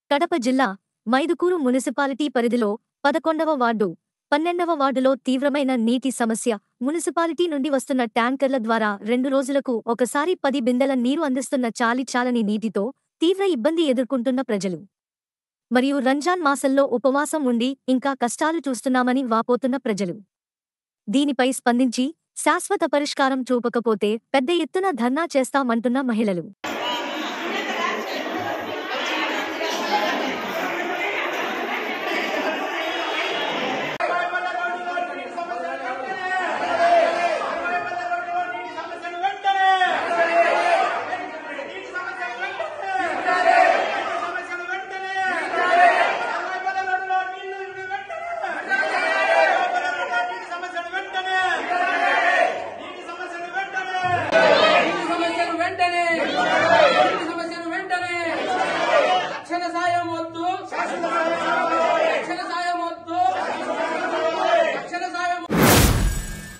కడప జిల్లా మైదుకూరు మున్సిపాలిటీ పరిధిలో పదకొండవ వార్డు పన్నెండవ వార్డులో తీవ్రమైన నీటి సమస్య మున్సిపాలిటీ నుండి వస్తున్న ట్యాంకర్ల ద్వారా రెండు రోజులకు ఒకసారి పది బిందెల నీరు అందిస్తున్న చాలి చాలని నీటితో తీవ్ర ఇబ్బంది ఎదుర్కొంటున్న ప్రజలు మరియు రంజాన్ మాసంలో ఉపవాసం ఉండి ఇంకా కష్టాలు చూస్తున్నామని వాపోతున్న ప్రజలు దీనిపై స్పందించి శాశ్వత పరిష్కారం చూపకపోతే పెద్ద ఎత్తున ధర్నా చేస్తామంటున్న మహిళలు సమస్యను వెంటనే నీటి సమస్యను వెంటనే తక్షణ సాయం వద్దు